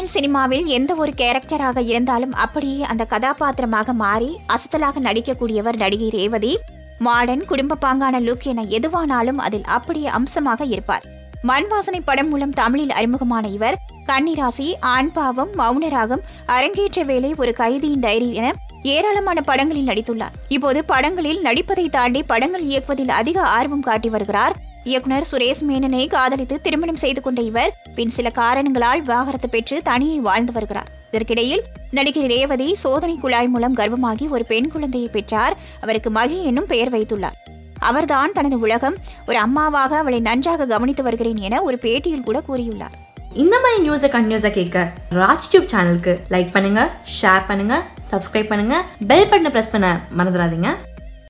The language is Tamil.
தமிழ் சினிமாவில் எந்த ஒரு கேரக்டராக இருந்தாலும் அப்படியே அந்த கதாபாத்திரமாக மாறி அசத்தலாக நடிக்கக்கூடியவர் நடிகை ரேவதி மாடர்ன் குடும்ப பாங்கான லுக் என எதுவானாலும் அதில் அப்படியே அம்சமாக இருப்பார் மண் வாசனை படம் மூலம் தமிழில் அறிமுகமான இவர் கன்னிராசி ஆண் பாவம் மௌனராகம் அரங்கேற்ற வேலை ஒரு கைதியின் டைரி என ஏராளமான படங்களில் நடித்துள்ளார் இப்போது படங்களில் நடிப்பதை தாண்டி படங்கள் இயக்குவதில் அதிக ஆர்வம் காட்டி வருகிறார் இயக்குனர் சுரேஷ் மேனனை காதலித்து திருமணம் செய்து கொண்ட இவர் பின் சில காரணங்களால் விவாகரத்து பெற்று தனியே வாழ்ந்து வருகிறார் இதற்கிடையில் நடிகை ரேவதி சோதனை குழாய் மூலம் கர்ப்பமாகி ஒரு பெண் குழந்தையை பெற்றார் அவருக்கு மகி என்னும் பெயர் வைத்துள்ளார் அவர்தான் தனது உலகம் ஒரு அம்மாவாக அவளை நன்றாக கவனித்து வருகிறேன் என ஒரு பேட்டியில் கூட கூறியுள்ளார் இந்த மாதிரி நியூஸை கண்டினியூஸாக கேட்க ராஜ் டியூப் சேனலுக்கு லைக் பண்ணுங்க ஷேர் பண்ணுங்க சப்ஸ்கிரைப் பண்ணுங்க பெல் பட்டனை ப்ரெஸ் பண்ண மறந்துடாதீங்க